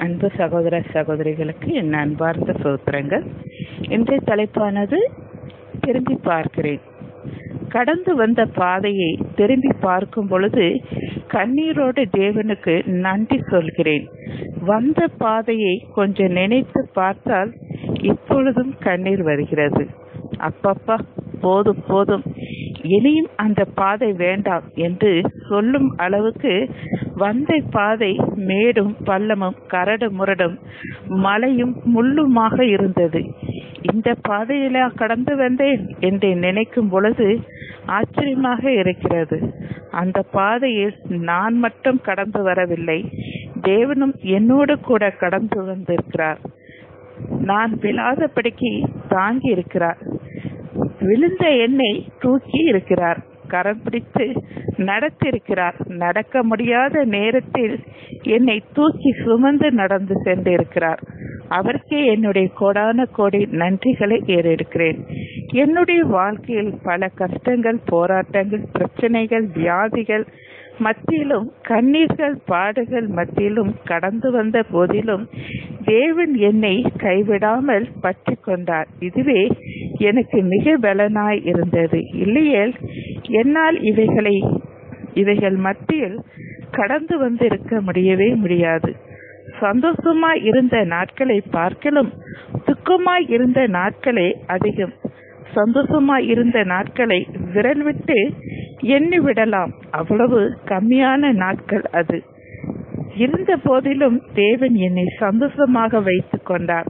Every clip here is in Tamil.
அன்பு சகோதர சகோதரிகளுக்கு என் அன்பார்ந்த சோத்திரங்கள் இன்றைய தலைப்பானது திரும்பி பார்க்கிறேன் கடந்து வந்த பாதையை திரும்பி பார்க்கும் பொழுது கண்ணீரோடு தேவனுக்கு நன்றி சொல்கிறேன் வந்த பாதையை கொஞ்சம் நினைத்து பார்த்தால் இப்பொழுதும் கண்ணீர் வருகிறது அப்பப்பா போதும் போதும் இனியும் அந்த பாதை வேண்டாம் என்று சொல்லும் அளவுக்கு வந்த பாதை மேடும் பள்ளமும் கரடு முரடும் மலையும் முள்ளுமாக இருந்தது இந்த பாதையில கடந்து வந்தேன் என்று நினைக்கும் பொழுது ஆச்சரியமாக இருக்கிறது அந்த பாதையில் நான் மட்டும் கடந்து வரவில்லை தேவனும் என்னோடு கூட கடந்து வந்திருக்கிறார் நான் விழாதபடிக்கு தாங்கி இருக்கிறார் விழுந்த என்னை தூக்கி இருக்கிறார் கரம் பிடித்து நடத்திருக்கிறார் நடக்க முடியாத நேரத்தில் என்னை தூக்கி சுமந்து நடந்து சென்றிருக்கிறார் அவருக்கே என்னுடைய கோடான கோடி நன்றிகளை ஏறெடுக்கிறேன் என்னுடைய வாழ்க்கையில் பல கஷ்டங்கள் போராட்டங்கள் பிரச்சனைகள் வியாதிகள் மத்தியிலும் கண்ணீர்கள் பாடுகள் மத்தியிலும் கடந்து வந்த போதிலும் தேவன் என்னை கைவிடாமல் பற்றி கொண்டார் இதுவே எனக்கு மிக பலனாய் இருந்தது இல்லையேல் என்னால் இவைகளை இவைகள் மத்தியில் கடந்து வந்து இருக்க முடியவே முடியாது சந்தோஷமாய் இருந்த நாட்களை பார்க்கலும் துக்கமாய் இருந்த நாட்களே அதிகம் சந்தோஷமாய் இருந்த நாட்களை விரல் விட்டு எண்ணி விடலாம் அவ்வளவு கம்மியான நாட்கள் அது இருந்த போதிலும் தேவன் என்னை சந்தோஷமாக வைத்துக் கொண்டார்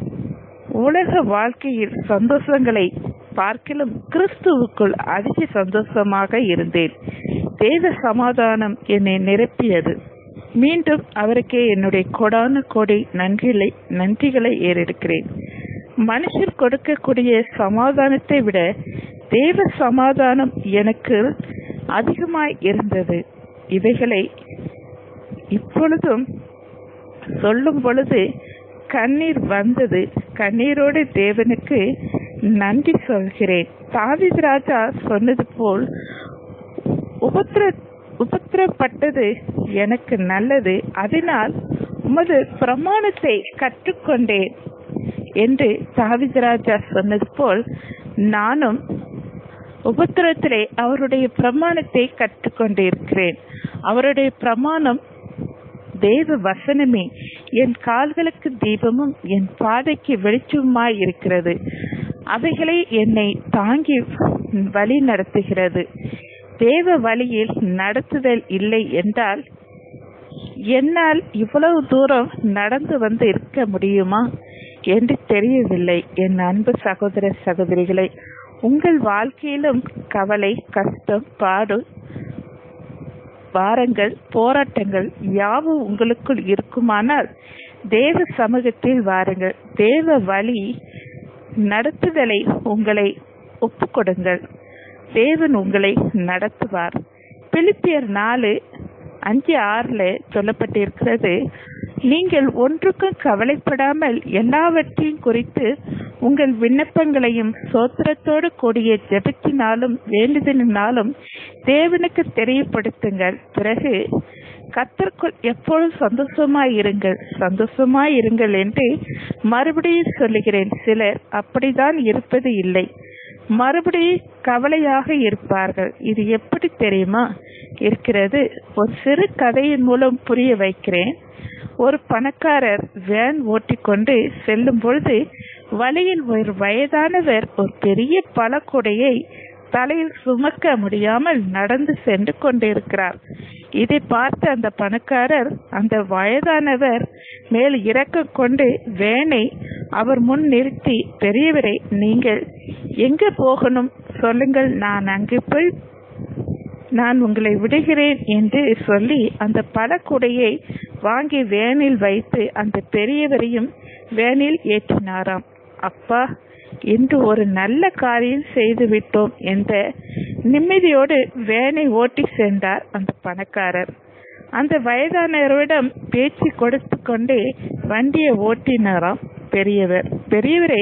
உலக வாழ்க்கையில் சந்தோஷங்களை பார்க்கலும் கிறிஸ்துவுக்குள் அதிக சந்தோஷமாக இருந்தேன் தேவ சமாதானம் என்னை நிரப்பியது மீண்டும் அவருக்கே என்னுடைய கொடான கொடி நன்றிகளை நன்றிகளை ஏறெடுக்கிறேன் மனுஷர் கொடுக்கக்கூடிய சமாதானத்தை விட தேவ சமாதானம் எனக்கு அதிகமாய் இருந்தது இவைகளை இப்பொழுதும் சொல்லும் பொழுது கண்ணீர் வந்தது கண்ணீரோடு தேவனுக்கு நன்றி சொல்கிறேன் தாவித் ராஜா சொன்னது போல் உபத்திர உபத்திரப்பட்டது எனக்கு நல்லது அதனால் உமது பிரமாணத்தை கற்றுக்கொண்டேன் என்று தாவித் ராஜா சொன்னது போல் நானும் உபத்திரத்திலே அவருடைய பிரமாணத்தை கற்றுக்கொண்டிருக்கிறேன் அவருடைய பிரமாணம் தேவ வசனமே என் கால்களுக்கு தீபமும் என் பாதைக்கு வெளிச்சமுமாய் இருக்கிறது அவைகளை என்னை தாங்கி வழி நடத்துகிறது தேவ வழியில் நடத்துதல் இல்லை என்றால் என்னால் இவ்வளவு தூரம் நடந்து வந்து இருக்க முடியுமா என்று தெரியவில்லை என் அன்பு சகோதர சகோதரிகளை உங்கள் வாழ்க்கையிலும் கவலை கஷ்டம் பாடு பாரங்கள் போராட்டங்கள் யாவும் உங்களுக்குள் இருக்குமானால் தேவ சமூகத்தில் வாருங்கள் தேவ வழி நடத்துதலை உங்களை ஒப்புக்கொடுங்கள் தேவன் உங்களை நடத்துவார் பிலிப்பியர் நாலு அஞ்சு ஆறுல சொல்லப்பட்டிருக்கிறது நீங்கள் ஒன்றுக்கும் கவலைப்படாமல் எல்லாவற்றையும் குறித்து உங்கள் விண்ணப்பங்களையும் சோத்திரத்தோடு கூடிய ஜெபத்தினாலும் வேண்டுதலினாலும் தேவனுக்கு தெரியப்படுத்துங்கள் பிறகு கத்தர்க்குள் எப்பொழுதும் சந்தோஷமாய் இருங்கள் சந்தோஷமாய் இருங்கள் என்று மறுபடியும் சொல்லுகிறேன் சிலர் அப்படிதான் இருப்பது இல்லை மறுபடியும் கவலையாக இருப்பார்கள் இது எப்படி தெரியுமா இருக்கிறது ஒரு சிறு கதையின் மூலம் புரிய வைக்கிறேன் ஒரு பணக்காரர் வேன் ஓட்டிக்கொண்டு செல்லும் பொழுது வழியில் ஒரு வயதானவர் ஒரு பெரிய பழக்குடையை தலையில் சுமக்க முடியாமல் நடந்து சென்று கொண்டிருக்கிறார் இதை பார்த்த அந்த பணக்காரர் அந்த வயதானவர் மேல் இறக்க கொண்டு வேனை அவர் முன் நிறுத்தி பெரியவரை நீங்கள் எங்க போகணும் சொல்லுங்கள் நான் அங்கு போய் நான் உங்களை விடுகிறேன் என்று சொல்லி அந்த பழக்குடையை வாங்கி வேனில் வைத்து அந்த பெரியவரையும் வேனில் ஏற்றினாராம் அப்பா இன்று ஒரு நல்ல காரியம் செய்து விட்டோம் என்ற நிம்மதியோடு வேனை ஓட்டி சென்றார் அந்த பணக்காரர் அந்த வயதானவரிடம் பேச்சு கொடுத்து கொண்டே வண்டியை ஓட்டினாராம் பெரியவர் பெரியவரே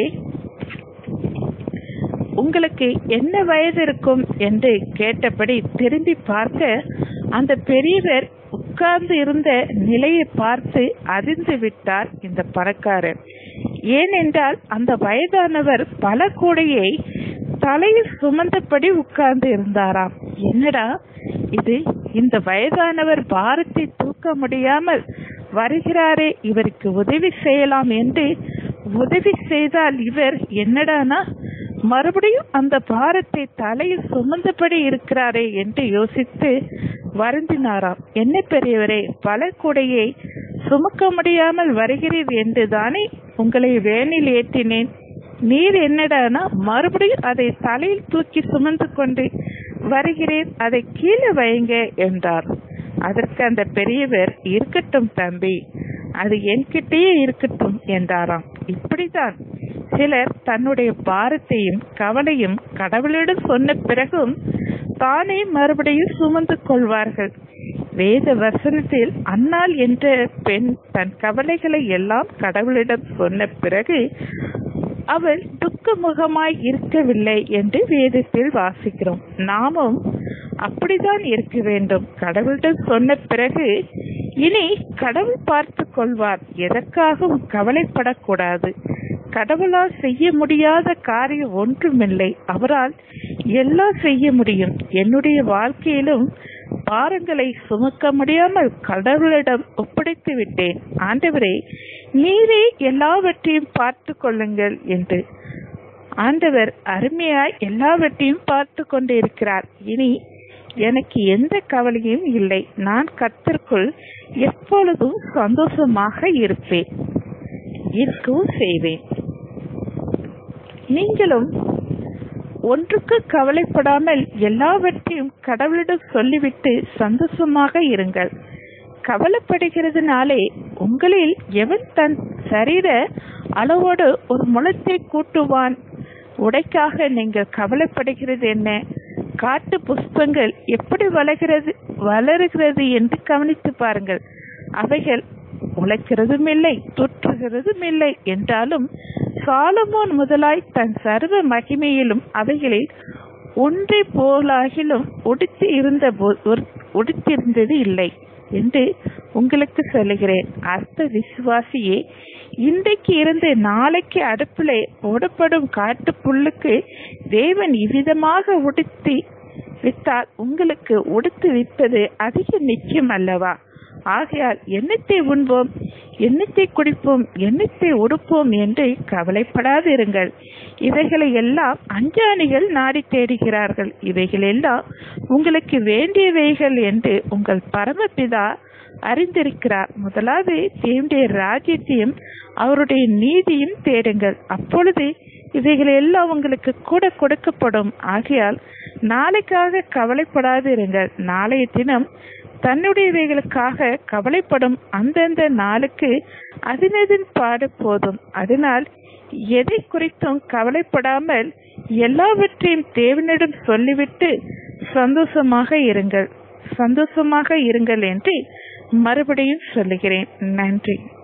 உங்களுக்கு என்ன வயது இருக்கும் என்று கேட்டபடி திரும்பி பார்க்க அந்த பெரியவர் உட்கார்ந்து இருந்த நிலையை பார்த்து அதிர்ந்து விட்டார் இந்த பணக்காரர் ஏனென்றால் அந்த வயதானவர் பல கூடையை தலையில் சுமந்தபடி உட்கார்ந்து இருந்தாராம் என்னடா இது இந்த வயதானவர் பாரத்தை தூக்க முடியாமல் வருகிறாரே இவருக்கு உதவி செய்யலாம் என்று உதவி செய்தால் இவர் என்னடானா மறுபடியும் அந்த பாரத்தை தலையில் சுமந்தபடி இருக்கிறாரே என்று யோசித்து வருந்தினாராம் என்ன பெரியவரே பல கூடையை சுமக்க முடியாமல் வருகிறீர் என்று தானே உங்களை வேனில் ஏற்றினேன் நீர் என்னடானா மறுபடியும் அதை தலையில் தூக்கி சுமந்து கொண்டு வருகிறேன் அதை கீழே வைங்க என்றார் அதற்கு அந்த பெரியவர் இருக்கட்டும் தம்பி அது என்கிட்டயே இருக்கட்டும் என்றாராம் இப்படிதான் சிலர் தன்னுடைய பாரத்தையும் கவலையும் கடவுளிடம் சொன்ன பிறகும் தானே மறுபடியும் சுமந்து கொள்வார்கள் வேத வசனத்தில் அன்னாள் என்ற பெண் தன் கவலைகளை எல்லாம் கடவுளிடம் சொன்ன பிறகு அவள் துக்கமுகமாய் இருக்கவில்லை என்று வேதத்தில் வாசிக்கிறோம் நாமும் அப்படிதான் இருக்க வேண்டும் கடவுளிடம் சொன்ன பிறகு இனி கடவுள் பார்த்து கொள்வார் எதற்காகவும் கவலைப்படக்கூடாது கடவுளால் செய்ய முடியாத காரியம் ஒன்றுமில்லை அவரால் எல்லாம் செய்ய முடியும் என்னுடைய வாழ்க்கையிலும் பாரங்களை சுமக்க முடியாமல் கடவுளிடம் ஒப்படைத்து விட்டேன் ஆண்டவரே நீரே எல்லாவற்றையும் பார்த்து கொள்ளுங்கள் என்று ஆண்டவர் அருமையாய் எல்லாவற்றையும் பார்த்து கொண்டு இருக்கிறார் இனி எனக்கு எந்த கவலையும் இல்லை நான் கத்திற்குள் எப்பொழுதும் சந்தோஷமாக இருப்பேன் இருக்கவும் செய்வேன் நீங்களும் ஒன்றுக்கு கவலைப்படாமல் எல்லாவற்றையும் கடவுளிடம் சொல்லிவிட்டு சந்தோஷமாக இருங்கள் கவலைப்படுகிறதுனாலே உங்களில் எவன் தன் சரீர அளவோடு ஒரு முளத்தை கூட்டுவான் உடைக்காக நீங்கள் கவலைப்படுகிறது என்ன காட்டு புஷ்பங்கள் எப்படி வளர்கிறது வளருகிறது என்று கவனித்து பாருங்கள் அவைகள் உழைக்கிறதும் இல்லை தொற்றுகிறதும் இல்லை என்றாலும் சாலமோன் முதலாய் தன் சர்வ மகிமையிலும் அவைகளில் ஒன்றை போலாகிலும் உடுத்தி இருந்த உடுத்திருந்தது இல்லை என்று உங்களுக்கு சொல்லுகிறேன் அர்த்த விசுவாசியே இன்றைக்கு இருந்து நாளைக்கு அடுப்பிலே போடப்படும் காட்டு புல்லுக்கு தேவன் இவ்விதமாக உடுத்தி வித்தால் உங்களுக்கு உடுத்து விற்பது அதிக நிச்சயம் அல்லவா ஆகையால் எண்ணத்தை உண்போம் எண்ணத்தை குடிப்போம் எண்ணத்தை உடுப்போம் என்று கவலைப்படாதிருங்கள் இவைகளை எல்லாம் அஞ்சாணிகள் நாடி தேடுகிறார்கள் இவைகள் எல்லாம் உங்களுக்கு வேண்டியவைகள் என்று உங்கள் பரமபிதா அறிந்திருக்கிறார் முதலாவது தேவனுடைய ராஜ்யத்தையும் அவருடைய நீதியும் தேடுங்கள் அப்பொழுது இவைகள் எல்லாம் உங்களுக்கு கூட கொடுக்கப்படும் ஆகையால் நாளைக்காக கவலைப்படாதிருங்கள் நாளைய தினம் தன்னுடையவைகளுக்காக கவலைப்படும் அந்தந்த நாளுக்கு அதனதின் பாடு போதும் அதனால் எதை குறித்தும் கவலைப்படாமல் எல்லாவற்றையும் தேவனிடம் சொல்லிவிட்டு சந்தோஷமாக இருங்கள் சந்தோஷமாக இருங்கள் என்று மறுபடியும் சொல்லுகிறேன் நன்றி